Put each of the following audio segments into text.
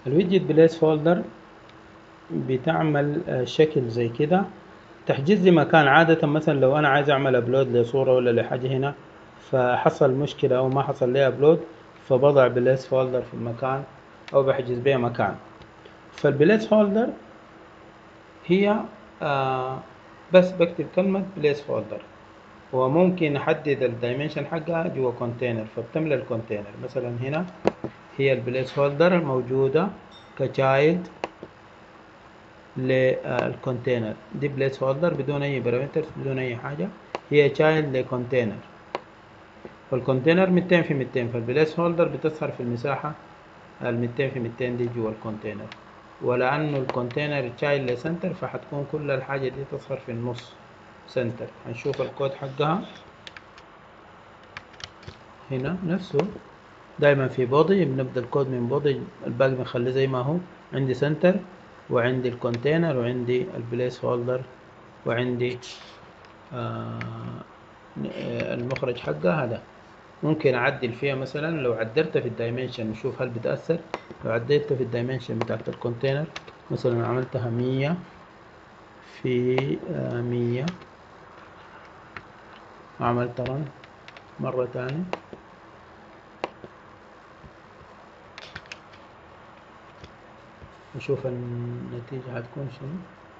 الويدجت بليس فولدر بتعمل آه، شكل زي كده تحجز لي مكان عادة مثلا لو أنا عايز أعمل أبلود لصورة ولا لحاجة هنا فحصل مشكلة أو ما حصل لي أبلود فبضع بليس فولدر في المكان أو بحجز بيه مكان فالبليس فولدر هي آه بس بكتب كلمة بليس فولدر وممكن أحدد الدايمنشن حقها جوا كونتينر فبتملى الكونتينر مثلا هنا هي البليس هولدر الموجودة كتشايلد للكونتينر دي بليس هولدر بدون أي بارامترز بدون أي حاجة هي تشايلد لكونتينر فالكونتينر 200 في 200 فالبليس هولدر بتظهر في المساحة ال 200 في 200 دي جوا الكونتينر ولأنه الكونتينر تشايلد لسنتر فحتكون كل الحاجة دي تظهر في النص سنتر هنشوف الكود حقها هنا نفسه دايما في بودي بنبدا الكود من بودي الباقي بنخليه زي ما هو عندي سنتر وعندي الكونتينر وعندي البليس هولدر وعندي آه المخرج حقها هذا ممكن اعدل فيها مثلا لو عدلت في الدايمنشن نشوف هل بتأثر لو عدلت في الدايمنشن بتاعت الكونتينر مثلا عملتها مية في آه مية عملت رن مرة تانية نشوف النتيجة هتكون شنو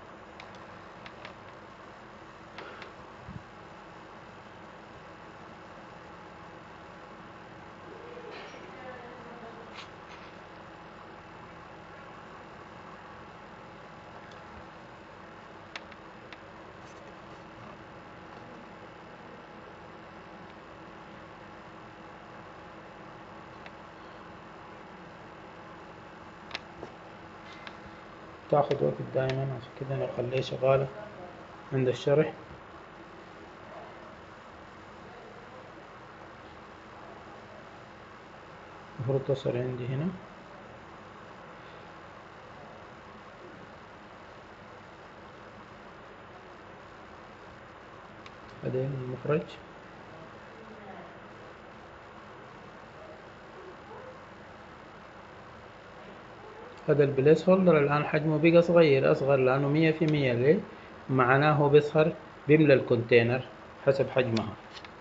تاخد وقت دايما عشان كده انا بخليها شغالة عند الشرح المفروض تصل عندي هنا بعدين المخرج هذا البليس هولدر الآن حجمه بقى صغير أصغر لأنه مية في مية ليه؟ معناه هو بيظهر بيملى الكونتينر حسب حجمها